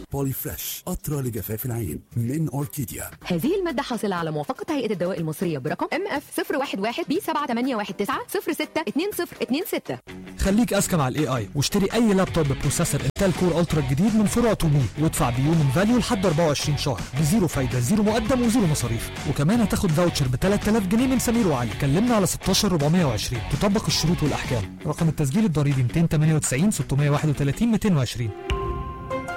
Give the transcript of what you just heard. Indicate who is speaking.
Speaker 1: بولي فريش قطرة لجفاف العين من أوركيديا
Speaker 2: هذه المادة حاصلة على موافقة هيئة الدواء المصرية برقم ام اف 011 بي 7819 062026
Speaker 3: خليك اذكى مع الاي اي واشتري اي لابتوب ببروسيسور انتل كور الترا الجديد من فروع تومي وادفع بيو من فاليو لحد 24 شهر بزيرو فايده زيرو مقدم وزيرو مصاريف وكمان هتاخد فاوتشر ب 3000 جنيه من سمير وعلي كلمنا على 16 420 تطبق الشروط والاحكام رقم التسجيل الضريبي 298 631 220